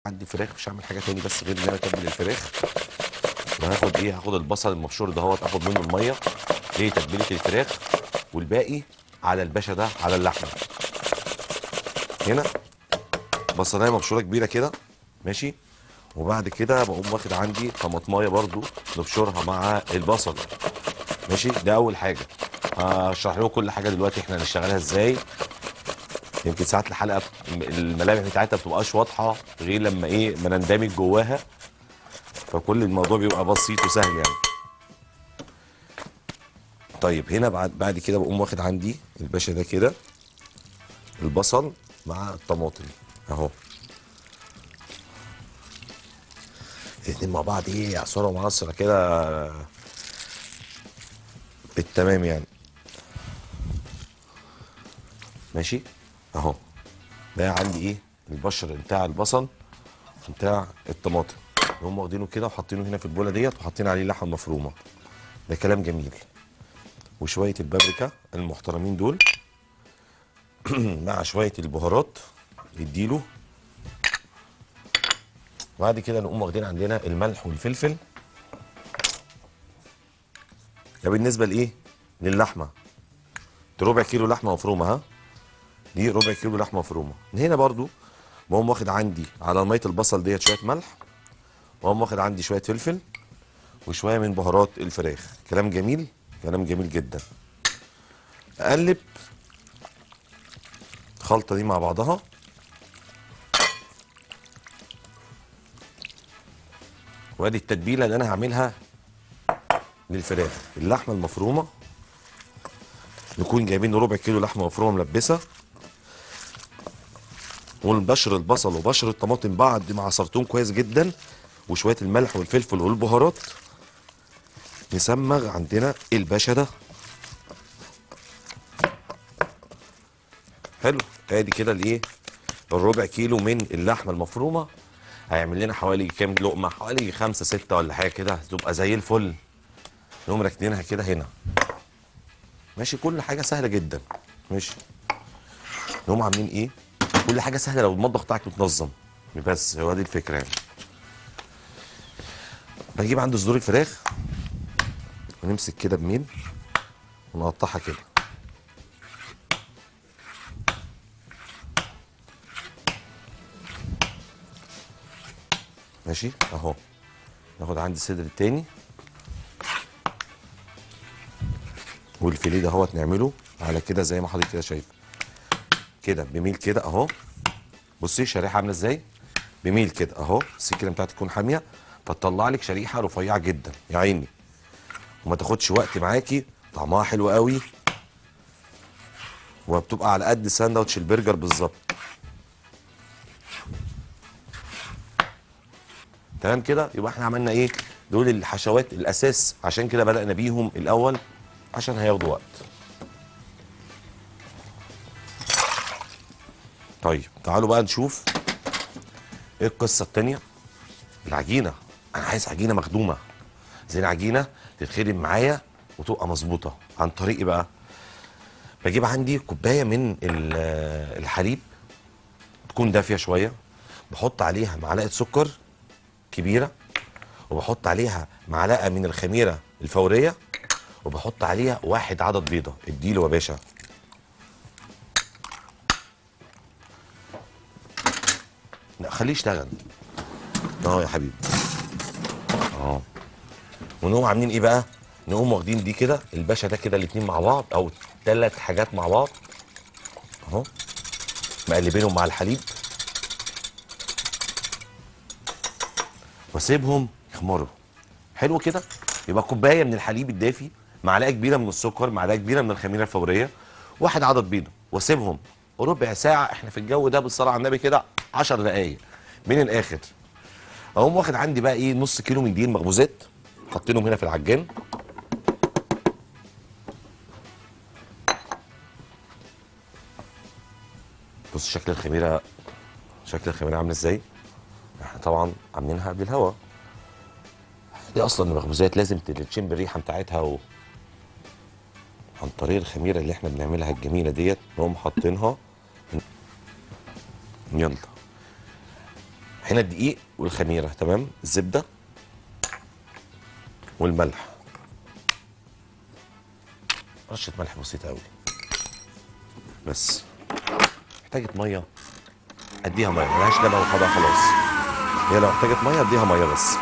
عندي فراخ مش هعمل حاجه تاني بس غير ان انا اتبل الفراخ وهاخد ايه هاخد البصل المبشور دهوت اخد منه الميه ليه تتبيله الفراخ والباقي على الباشا ده على اللحمه هنا بصلايه مبشوره كبيره كده ماشي وبعد كده بقوم واخد عندي طماطمايه برضو نبشرها مع البصل ماشي ده اول حاجه هشرح لكم كل حاجه دلوقتي احنا هنشتغلها ازاي يمكن ساعات الحلقه الملامح بتاعتها بتبقاش واضحه غير لما ايه ما نندمج جواها فكل الموضوع بيبقى بسيط وسهل يعني طيب هنا بعد بعد كده بقوم واخد عندي الباشا ده كده البصل مع الطماطم اهو الاتنين مع بعض ايه عصاره ومعصره كده بالتمام يعني ماشي اهو ده عندي ايه البشر بتاع البصل بتاع الطماطم هم واخدينه كده وحاطينه هنا في البوله ديت وحاطين عليه لحمه مفرومه ده كلام جميل وشويه البابريكا المحترمين دول مع شويه البهارات يديله وبعد كده نقوم واخدين عندنا الملح والفلفل ده بالنسبه لايه للحمه دي ربع كيلو لحمه مفرومه ها دي ربع كيلو لحمه مفرومه من هنا برضو بقوم واخد عندي على ميه البصل ديت شويه ملح واقوم واخد عندي شويه فلفل وشويه من بهارات الفراخ كلام جميل كلام جميل جدا اقلب الخلطه دي مع بعضها وادي التتبيله اللي انا هعملها للفراخ اللحمه المفرومه نكون جايبين ربع كيلو لحمه مفرومه ملبسه ونبشر البصل وبشر الطماطم بعد ما عصرتهم كويس جدا وشويه الملح والفلفل والبهارات نسمغ عندنا الباشا ده حلو ادي كده الايه الربع كيلو من اللحمه المفرومه هيعمل لنا حوالي كام لقمه حوالي خمسة ستة ولا حاجه كده هتبقى زي الفل نقوم راكنينها كده هنا ماشي كل حاجه سهله جدا ماشي نقوم عاملين ايه كل حاجه سهله لو المطبخ بتاعك متنظم بس هو دي الفكره يعني بجيب عند صدور الفراخ ونمسك كده بميل ونقطعها كده ماشي اهو ناخد عندي الصدر التاني والفيليه ده اهوت نعمله على كده زي ما حضرتك كده شايف كده بميل كده اهو بصي شريحه عامله ازاي بميل كده اهو السكينه بتاعتك تكون حاميه فتطلع لك شريحه رفيعه جدا يا عيني وما تاخدش وقت معاكي طعمها حلو قوي وبتبقى على قد ساندوتش البرجر بالظبط تمام كده يبقى احنا عملنا ايه دول الحشوات الاساس عشان كده بدانا بيهم الاول عشان هياخدوا وقت طيب تعالوا بقى نشوف ايه القصه التانيه العجينه انا عايز عجينه مخدومه زي العجينه تتخدم معايا وتبقى مظبوطه عن طريق ايه بقى بجيب عندي كوبايه من ال- الحليب تكون دافيه شويه بحط عليها معلقه سكر كبيره وبحط عليها معلقه من الخميره الفوريه وبحط عليها واحد عدد بيضه اديله يا باشا لا خليه يشتغل اه يا حبيبي اه ونقوم عاملين ايه بقى نقوم واخدين دي كده الباشا ده كده الاتنين مع بعض او ثلاث حاجات مع بعض اهو مقلبينهم مع الحليب واسيبهم يخمروا حلو كده يبقى كوبايه من الحليب الدافي معلقه كبيره من السكر معلقه كبيره من الخميره الفوريه واحد عدد بيضه واسيبهم ربع ساعه احنا في الجو ده بالصلاه على النبي كده 10 دقائق من الاخر اقوم واخد عندي بقى ايه نص كيلو من دقيق المخبوزات حاطينهم هنا في العجان بص شكل الخميره شكل الخميره عامل ازاي احنا طبعا عاملينها بالهواء دي اصلا المخبوزات لازم تشم الريحه بتاعتها و... عن طريق الخميره اللي احنا بنعملها الجميله ديت نقوم حاطينها يلا هنا الدقيق والخميره تمام الزبده والملح رشه ملح بسيطه قوي بس محتاجه ميه اديها ميه ملهاش لبن وخضار خلاص هي لو احتاجت ميه اديها ميه بس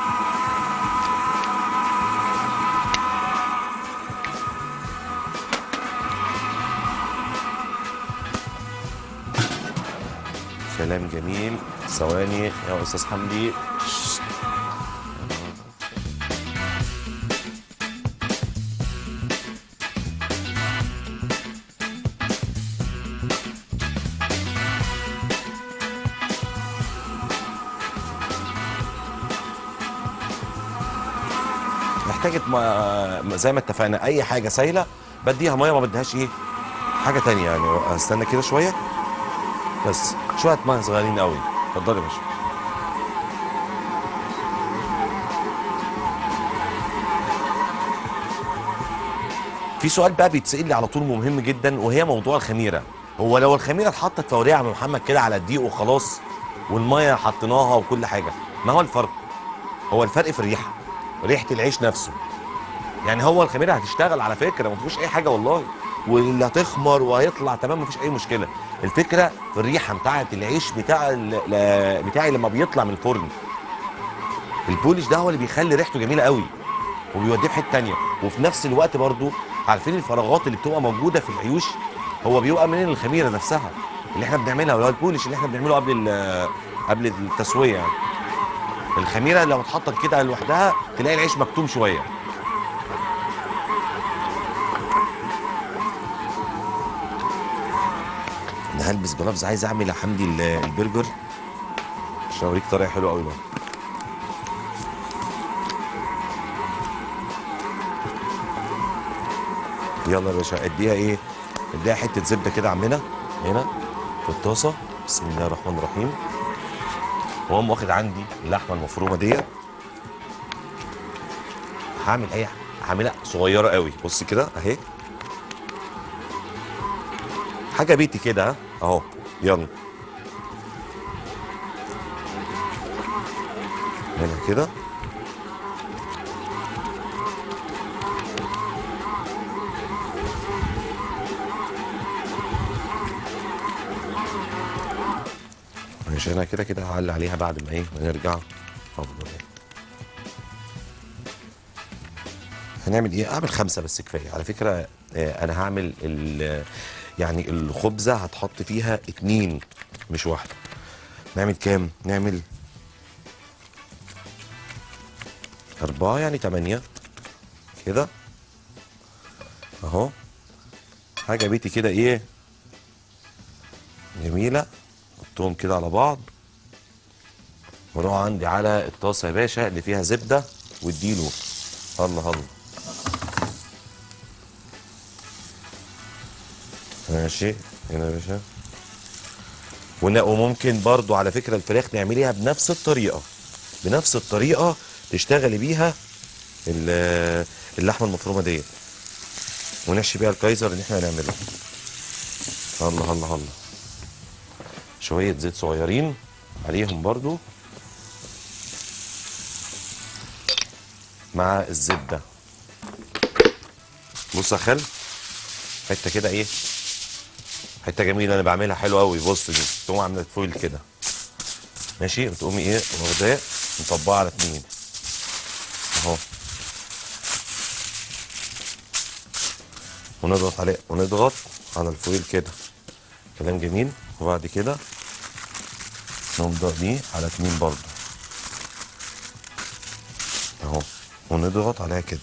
كلام جميل ثواني يا استاذ حمدي محتاجة ما زي ما اتفقنا اي حاجه سايله بديها ميه ما بديهاش ايه حاجه تانية يعني استنى كده شويه بس شويه ميه صغيرين قوي اتفضلي يا باشا في سؤال بقى بيتسال لي على طول مهم جدا وهي موضوع الخميره هو لو الخميره اتحطت فوريه يا عم محمد كده على الدقيق وخلاص والميه حطيناها وكل حاجه ما هو الفرق هو الفرق في الريحه ريحه العيش نفسه يعني هو الخميره هتشتغل على فكره ما فيهوش اي حاجه والله واللي هتخمر وهيطلع تمام ما فيش اي مشكله الفكره في الريحه بتاعه العيش بتاع ال- ل- بتاعي لما بيطلع من الفرن البولش ده هو اللي بيخلي ريحته جميله قوي وبيوديه في حته تانية وفي نفس الوقت برضو عارفين الفراغات اللي بتبقى موجوده في العيوش هو بيبقى من الخميره نفسها اللي احنا بنعملها اللي هو البولش اللي احنا بنعمله قبل ال- قبل التسويه يعني الخميره لو اتحطت كده لوحدها تلاقي العيش مكتوم شويه انا هلبس جلافز عايز اعمل يا حمدي ال- البرجر عشان اوريك طريقه حلوه قوي بقى يلا يا باشا اديها ايه اديها حته زبده كده عمنا هنا في الطاسه بسم الله الرحمن الرحيم واقوم واخد عندي اللحمه المفرومه ديت هعمل اي هعملها صغيره قوي بص كده اهي حاجه بيتي كده ها اهو يلا هنا كده ماشي انا كده كده هعلي عليها بعد ما ايه ما نرجع افضل يعني هنعمل ايه اعمل خمسه بس كفايه على فكره آه، انا هعمل ال- يعني الخبزه هتحط فيها اتنين مش واحده نعمل كام نعمل أربعة يعني تمانية كده أهو حاجة بيتي كده إيه جميلة حطهم كده على بعض واروح عندي على الطاسة يا باشا اللي فيها زبدة واديله الله الله ماشي هنا يا باشا ون- وممكن برضو على فكرة الفراخ نعمليها بنفس الطريقة بنفس الطريقة تشتغلي بيها ال- اللحمة المفرومة ديت ونحشي بيها الكايزر اللي احنا هنعمله الله الله الله شوية زيت صغيرين عليهم برضو مع الزبدة بص يا خال حتة كده ايه حته جميله انا بعملها حلوه قوي بص دي تقوم عامله فويل كده ماشي بتقومي ايه واخداه مطبقه على اتنين اهو ونضغط عليه ونضغط على الفويل كده كلام جميل وبعد كده نبدا دي على اتنين برضو اهو ونضغط عليها كده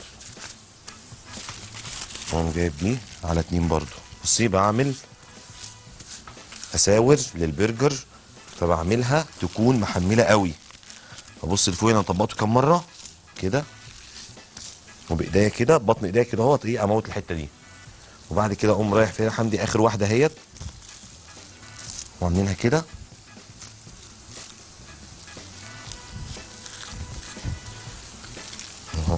اقوم جايب دي على اتنين برضو بصي بعمل اساور للبرجر فبعملها تكون محمله قوي ابص الفوق انا طبقته كام مره كده وبايديا كده بطن ايديا كده اهوت ايه اموت الحته دي وبعد كده اقوم رايح فين يا حمدي اخر واحده اهيت وعاملينها كده اهو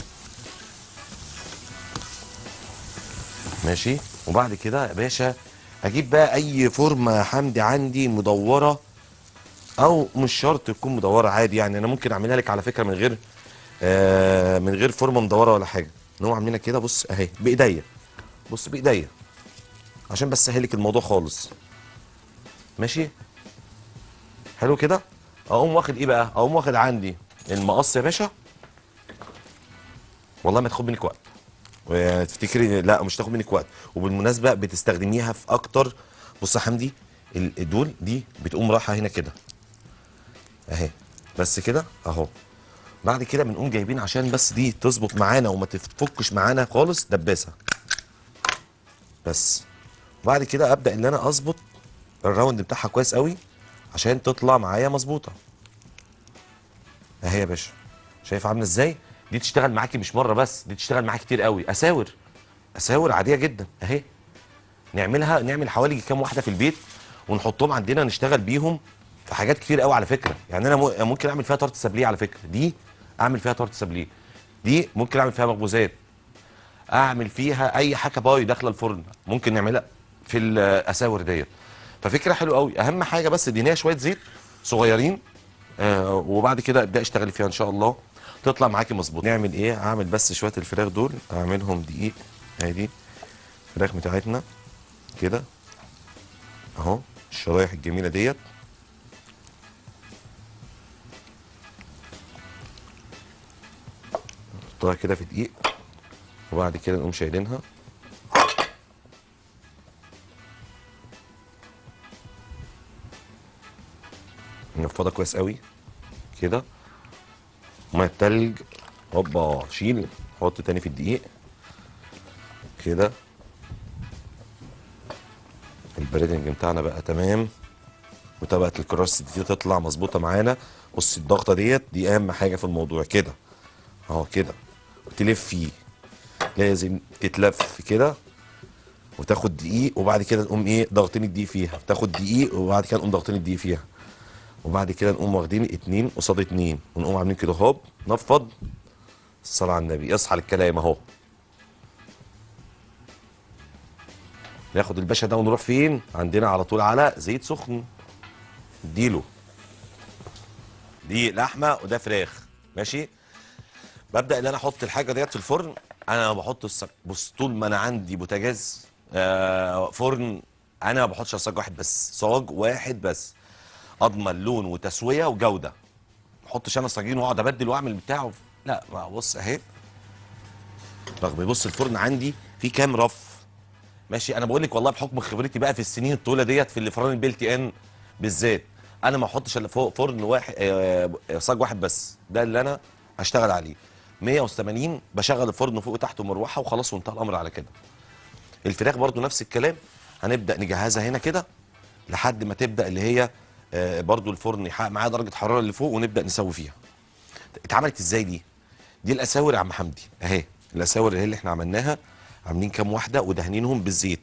ماشي وبعد كده يا باشا اجيب بقى اي فورمه يا حمدي عندي مدوره او مش شرط تكون مدوره عادي يعني انا ممكن اعملها لك على فكره من غير آه من غير فورمه مدوره ولا حاجه نقوم عاملينها كده بص اهي بايديا بص بايديا عشان بس اسهلك الموضوع خالص ماشي حلو كده اقوم واخد ايه بقى اقوم واخد عندي المقص يا باشا والله ما تاخد منك وقت وتفتكري لا مش تاخد منك وقت وبالمناسبه بتستخدميها في اكتر بص يا حمدي ال- دول دي بتقوم رايحه هنا كده اهي بس كده اهو بعد كده بنقوم جايبين عشان بس دي تظبط معانا وما تفكش معانا خالص دباسه بس بعد كده ابدا ان انا اظبط الراوند بتاعها كويس قوي عشان تطلع معايا مظبوطه اهي يا باشا شايف عامله ازاي دي تشتغل معاكي مش مره بس دي تشتغل معاكي كتير قوي اساور اساور عاديه جدا اهي نعملها نعمل حوالي كام واحده في البيت ونحطهم عندنا نشتغل بيهم في حاجات كتير قوي على فكره يعني انا مو- ممكن اعمل فيها تارت سابليه على فكره دي اعمل فيها تارت سابليه دي ممكن اعمل فيها مخبوزات اعمل فيها اي حاجه باي داخله الفرن ممكن نعملها في الاساور ديت ففكره حلوه قوي اهم حاجه بس اديناها شويه زيت صغيرين آه وبعد كده ابدا اشتغلي فيها ان شاء الله تطلع معاكي مظبوط نعمل ايه اعمل بس شويه الفراخ دول اعملهم دقيق اهي دي الفراخ بتاعتنا كده اهو الشرايح الجميله ديت نحطها كده في دقيق وبعد كده نقوم شايلينها نفضها كويس قوي كده ميه التلج هوبا شيل حط تاني في الدقيق كده البريدنج بتاعنا بقى تمام وطبقه الكراست دي تطلع مظبوطه معانا بصي الضغطه ديت دي اهم حاجه في الموضوع كده اهو كده وتلف فيه لازم تتلف كده وتاخد دقيق وبعد كده نقوم ايه ضاغطين الدقيق فيها تاخد دقيق وبعد كده نقوم ضاغطين الدقيق فيها وبعد كده نقوم واخدين اتنين قصاد اتنين ونقوم عاملين كده هوب نفض الصلاة على النبي اصحى للكلام اهو ناخد الباشا ده ونروح فين عندنا على طول على زيت سخن اديله دي لحمه وده فراخ ماشي ببدا ان انا احط الحاجه ديت في الفرن انا ما بحط الصاج بص طول ما انا عندي بوتاجاز آه فرن انا ما بحطش على صاج واحد بس صاج واحد بس اضمن لون وتسويه وجوده ما احطش انا صاجين واقعد ابدل واعمل بتاعه لا ما بص اهي رغم بص الفرن عندي فيه كام رف ماشي انا بقول لك والله بحكم خبرتي بقى في السنين الطويله ديت في الفرن البلتي ان بالذات انا ما احطش الا فوق فرن واحد آه، صاج واحد بس ده اللي انا هشتغل عليه 180 بشغل الفرن فوق وتحت ومروحه وخلاص وانتهى الامر على كده الفراخ برضو نفس الكلام هنبدا نجهزها هنا كده لحد ما تبدا اللي هي آه، برضو الفرن يحقق معاها درجه حراره اللي فوق ونبدا نسوي فيها اتعملت ازاي دي دي الاساور يا عم حمدي اهي الاساور اللي, اللي احنا عملناها عاملين كام واحده ودهنينهم بالزيت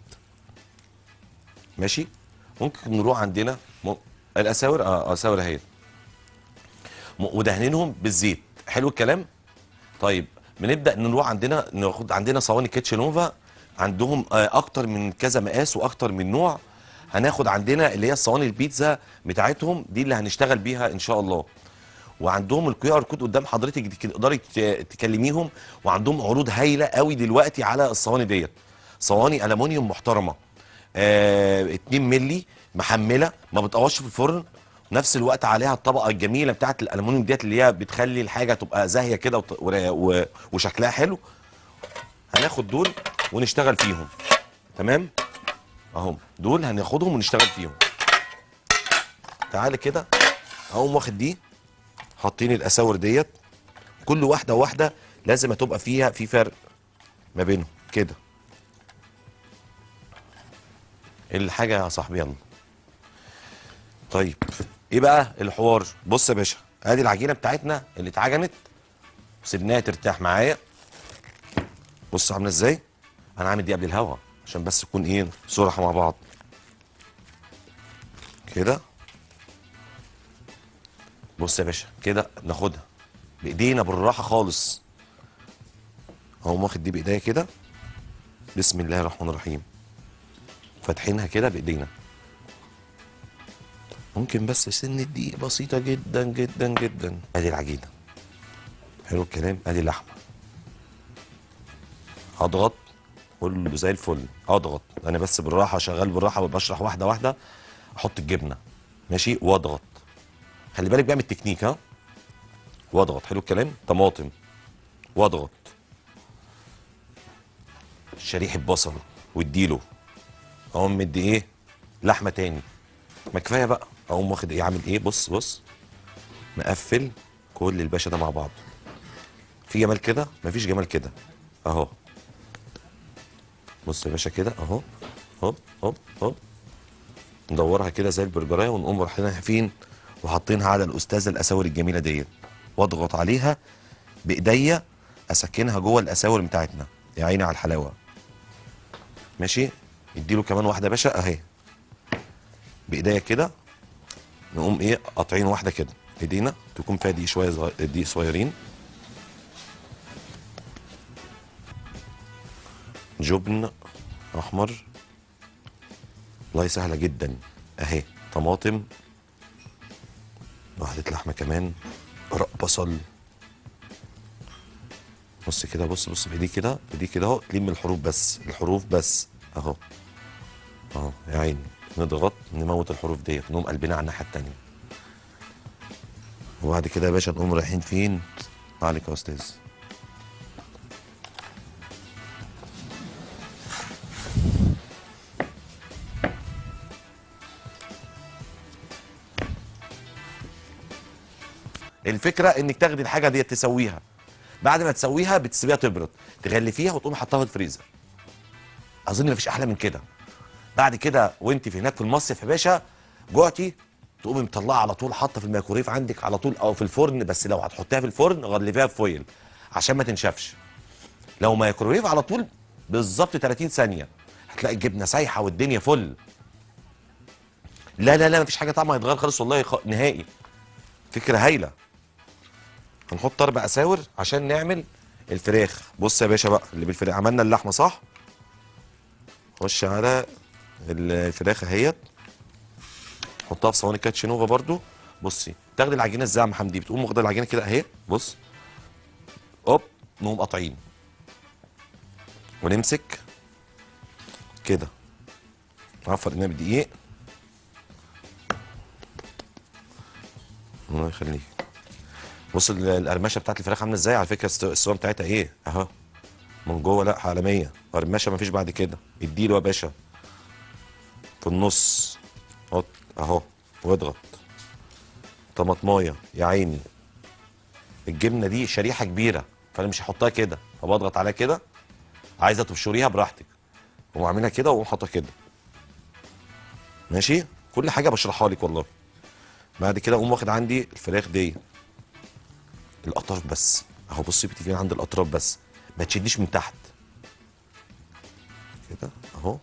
ماشي ممكن نروح عندنا م... الاساور اه اساور اهي م- ودهنينهم بالزيت حلو الكلام طيب بنبدا نروح عندنا ناخد عندنا صواني كيتشن نوفا عندهم آه، اكتر من كذا مقاس واكتر من نوع هناخد عندنا اللي هي صواني البيتزا بتاعتهم دي اللي هنشتغل بيها ان شاء الله وعندهم الكيو ار كود قدام حضرتك دي تقدري ت- تكلميهم وعندهم عروض هايله قوي دلوقتي على الصواني ديت صواني المونيوم محترمه آه 2 مللي محمله ما بتقواش في الفرن نفس الوقت عليها الطبقه الجميله بتاعت الالومنيوم ديت اللي هي بتخلي الحاجه تبقى زاهيه كده وت- ور- و- وشكلها حلو هناخد دول ونشتغل فيهم تمام اهم دول هناخدهم ونشتغل فيهم تعالى كده اقوم واخد دي حاطين الاساور ديت كل واحده واحده لازم هتبقى فيها في فرق ما بينهم كده الحاجه يا صاحبي يلا طيب ايه بقى الحوار بص يا باشا ادي العجينه بتاعتنا اللي اتعجنت وسيبناها ترتاح معايا بص عامله ازاي انا عامل دي قبل الهوا عشان بس تكون ايه صراحه مع بعض كده بص يا باشا كده ناخدها بايدينا بالراحه خالص اهو واخد دي بايديا كده بسم الله الرحمن الرحيم فاتحينها كده بايدينا ممكن بس سن الدقيق بسيطه جدا جدا جدا ادي العجينه حلو الكلام ادي اللحمه اضغط كله زي الفل اضغط انا بس بالراحه شغال بالراحه بشرح واحده واحده احط الجبنه ماشي واضغط خلي بالك بقى من التكنيك ها واضغط حلو الكلام طماطم واضغط شريحه بصل واديله اقوم مدي ايه لحمه تاني ما كفايه بقى اقوم واخد ايه عامل ايه بص بص مقفل كل الباشا ده مع بعض في جمال كده مفيش جمال كده اهو بص يا باشا كده اهو هوب هوب هوب ندورها كده زي البرجرايه ونقوم رايحينها فين وحاطينها على الاستاذه الاساور الجميله ديت واضغط عليها بايديا اسكنها جوه الاساور بتاعتنا يا عيني على الحلاوه ماشي اديله كمان واحده يا باشا اهي بايديا كده نقوم ايه قاطعين واحده كده ايدينا تكون فيها دي شويه صغير دي صغيرين جبن احمر والله سهله جدا اهي طماطم واحده لحمه كمان رق بصل بص كده بص بص بايدي كده بايدي كده اهو تلم الحروف بس الحروف بس اهو اهو يا عيني نضغط نموت الحروف ديت نقوم قلبنا على الناحيه التانيه وبعد كده يا باشا نقوم رايحين فين عليك يا استاذ الفكره انك تاخدي الحاجه ديت تسويها بعد ما تسويها بتسيبيها تبرد تغلفيها وتقومي حطها في الفريزر اظن مفيش احلى من كده بعد كده وانت في هناك في المصيف يا باشا جوعتي تقومي مطلعه على طول حاطه في الميكرويف عندك على طول او في الفرن بس لو هتحطيها في الفرن غلفيها بفويل عشان ما تنشفش لو ميكرويف على طول بالظبط 30 ثانيه هتلاقي الجبنه سايحه والدنيا فل لا لا لا مفيش حاجه طعمها هيتغير خالص والله خ... نهائي فكره هايله هنحط اربع اساور عشان نعمل الفراخ بص يا باشا بقى اللي بالفراخ عملنا اللحمه صح خش على الفراخ اهيت حطها في صواني كاتشينوفا برضو بصي تاخدي العجينه ازاي يا عم حمدي بتقوم واخده العجينه كده اهي بص اوب نقوم قاطعين ونمسك كده نعفر ايدينا بالدقيق الله يخليك بص ال- القرمشه بتاعت الفراخ عامله ازاي على فكره الس- السوا بتاعتها ايه اهو من جوه لا عالميه قرمشه مفيش بعد كده اديله يا باشا في النص حط اهو واضغط طماطمايه يا عيني الجبنه دي شريحه كبيره فانا مش هحطها كده فبضغط عليها كده عايزه تبشريها براحتك واقوم عاملها كده واقوم حاطها كده ماشي كل حاجه بشرحها لك والله بعد كده اقوم واخد عندي الفراخ دي الاطراف بس اهو بصي بتيجي عند الاطراف بس ما تشديش من تحت كده اهو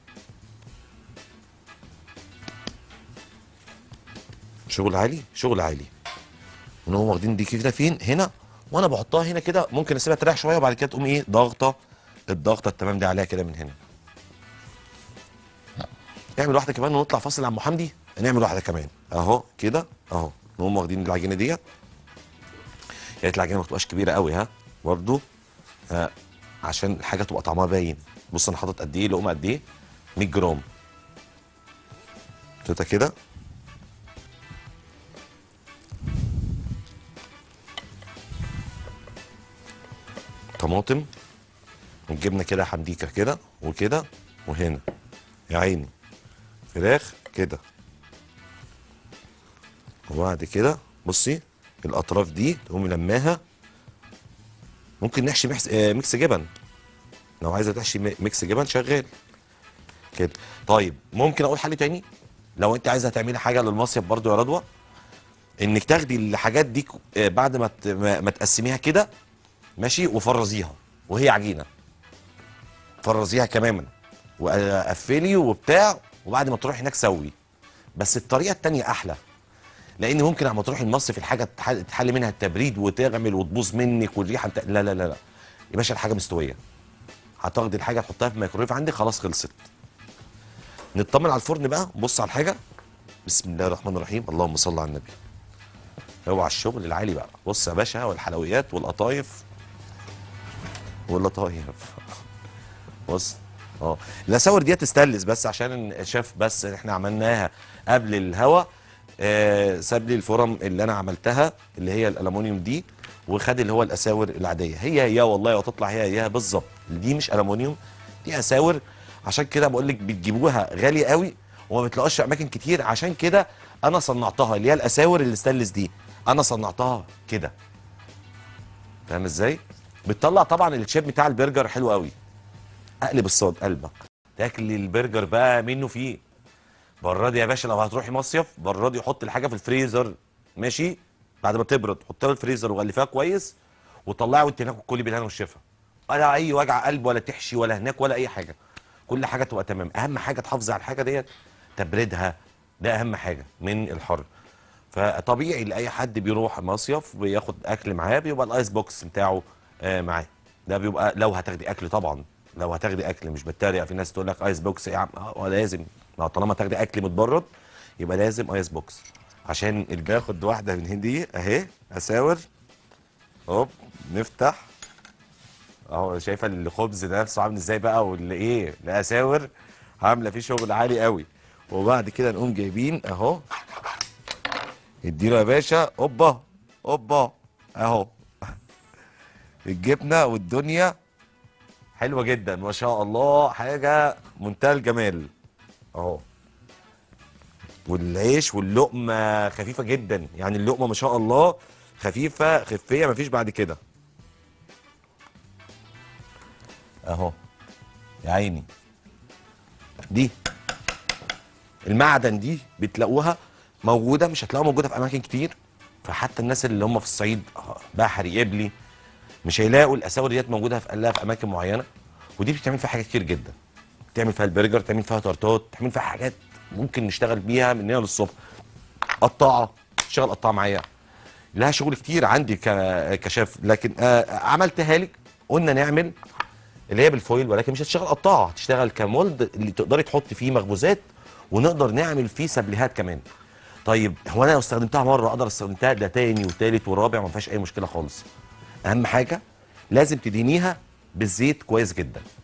شغل عالي شغل عالي ونقوم واخدين دي كده فين هنا وانا بحطها هنا كده ممكن اسيبها تريح شويه وبعد كده تقوم ايه ضاغطه الضغطه التمام دي عليها كده من هنا نعمل واحده كمان ونطلع فاصل عم حمدي نعمل واحده كمان اهو كده اهو نقوم واخدين العجينه ديت يا ريت العجينه ما تبقاش كبيره قوي ها برضو آه عشان الحاجه تبقى طعمها باين بص انا حاطط قد ايه لقمه قد ايه 100 جرام حطيتها كده طماطم والجبنه كده حمديكه كده وكده وهنا يا عيني فراخ كده وبعد كده بصي الاطراف دي تقومي لماها ممكن نحشي ميكس, آه ميكس جبن لو عايزه تحشي مي- ميكس جبن شغال كده طيب ممكن اقول حل تاني لو انت عايزه تعملي حاجه للمصيف برضو يا رضوى انك تاخدي الحاجات دي ك- آه، بعد ما ت- ما ما تقسميها كده ماشي وفرزيها وهي عجينه فرزيها تماما وقفلي وبتاع وبعد ما تروحي هناك سوي بس الطريقه التانية احلى لان ممكن لما تروحي المصيف الحاجه تح- تحل منها التبريد وتعمل وتبوظ منك والريحه بتا... لا لا لا لا يا باشا الحاجه مستويه هتاخدي الحاجه تحطها في الميكرويف عندك خلاص خلصت نطمن على الفرن بقى بص على الحاجه بسم الله الرحمن الرحيم اللهم صل على النبي اوعى الشغل العالي بقى بص يا باشا والحلويات والقطايف واللطايف بص اه الاساور دي تستلز بس عشان شاف بس احنا عملناها قبل الهوا آه ساب لي الفرم اللي انا عملتها اللي هي الالومنيوم دي وخد اللي هو الاساور العاديه هي هي والله وتطلع هي هي بالظبط دي مش الومنيوم دي اساور عشان كده بقول لك بتجيبوها غاليه قوي وما بتلاقوش في اماكن كتير عشان كده انا صنعتها اللي هي الاساور اللي ستانلس دي انا صنعتها كده فاهم ازاي بتطلع طبعا الشيب بتاع البرجر حلو قوي اقلب الصوت قلبك تاكل البرجر بقى منه فيه براد يا باشا لو هتروحي مصيف براد يحط الحاجه في الفريزر ماشي بعد ما تبرد حطها في الفريزر وغلفها كويس وطلعي وانت هناك كلي بالهنا والشفا ولا اي وجع قلب ولا تحشي ولا هناك ولا اي حاجه كل حاجه تبقى تمام اهم حاجه تحافظي على الحاجه ديت تبردها ده اهم حاجه من الحر فطبيعي لاي حد بيروح مصيف بياخد اكل معاه بيبقى الايس بوكس بتاعه آه معاه ده بيبقى لو هتاخدي اكل طبعا لو هتاخدي اكل مش بتريق في ناس تقول لك ايس بوكس يا عم اه لازم ما هو طالما تاخدي اكل متبرد يبقى لازم ايس بوكس عشان اللي بياخد واحده من هندي اهي اساور هوب نفتح اهو شايفه الخبز ده نفسه عامل ازاي بقى واللي ايه الاساور عامله فيه شغل عالي قوي وبعد كده نقوم جايبين اهو اديله يا باشا اوبا اوبا اهو الجبنه والدنيا حلوه جدا ما شاء الله حاجه منتهى الجمال اهو والعيش واللقمه خفيفه جدا يعني اللقمه ما شاء الله خفيفه خفيه مفيش بعد كده اهو يا عيني دي المعدن دي بتلاقوها موجوده مش هتلاقوها موجوده في اماكن كتير فحتى الناس اللي هم في الصعيد بحري قبلي مش هيلاقوا الاساور ديت موجوده في قلها في اماكن معينه ودي بتعمل فيها حاجات كتير جدا تعمل فيها البرجر تعمل فيها تورتات تعمل فيها حاجات ممكن نشتغل بيها من هنا للصبح قطاعه تشتغل قطاعه معايا لها شغل كتير عندي ك- كشاف لكن آه عملتها لك قلنا نعمل اللي هي بالفويل ولكن مش هتشتغل قطاعه هتشتغل كمولد اللي تقدري تحطي فيه مخبوزات ونقدر نعمل فيه سبليهات كمان طيب هو انا لو استخدمتها مره اقدر استخدمتها ده تاني وتالت ورابع ما فيهاش اي مشكله خالص اهم حاجه لازم تدهنيها بالزيت كويس جدا